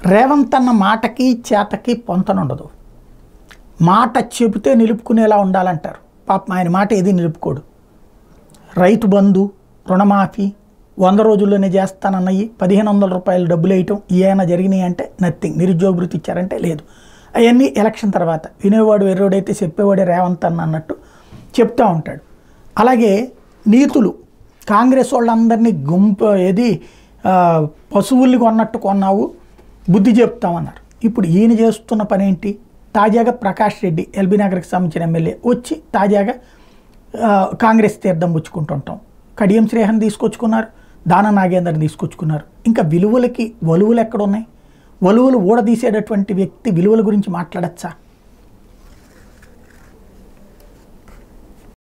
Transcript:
రేవంత్ అన్న మాటకి చేతకి పొంతనుండదు మాట చెబితే నిలుపుకునేలా ఉండాలంటారు పాపం ఆయన మాట ఏది నిలుపుకోడు రైతు బంధు రుణమాఫీ వంద రోజుల్లోనే చేస్తానన్నవి పదిహేను వందల రూపాయలు డబ్బులు వేయటం ఏమైనా జరిగినాయి అంటే నథింగ్ నిరుద్యోగ వృత్తి ఇచ్చారంటే లేదు అవన్నీ ఎలక్షన్ తర్వాత వినేవాడు వెర్రోడైతే చెప్పేవాడే రేవంత్ అన్న అన్నట్టు చెప్తూ ఉంటాడు అలాగే నీతులు కాంగ్రెస్ వాళ్ళందరినీ గుంపు ఏది ఆ, పశువుల్ని కొన్నట్టు కొన్నావు బుద్ధి చెప్తామన్నారు ఇప్పుడు ఈయన చేస్తున్న పని ఏంటి తాజాగా ప్రకాష్ రెడ్డి ఎల్బీ నగర్కి సంబంధించిన ఎమ్మెల్యే వచ్చి తాజాగా ఆ, కాంగ్రెస్ తీర్థం పుచ్చుకుంటుంటాం కడియం శ్రేహన్ తీసుకొచ్చుకున్నారు దాన నాగేందర్ని తీసుకొచ్చుకున్నారు ఇంకా విలువలకి వలువలు ఎక్కడ ఉన్నాయి వలువలు ఊడదీసేటటువంటి వ్యక్తి విలువల గురించి మాట్లాడచ్చా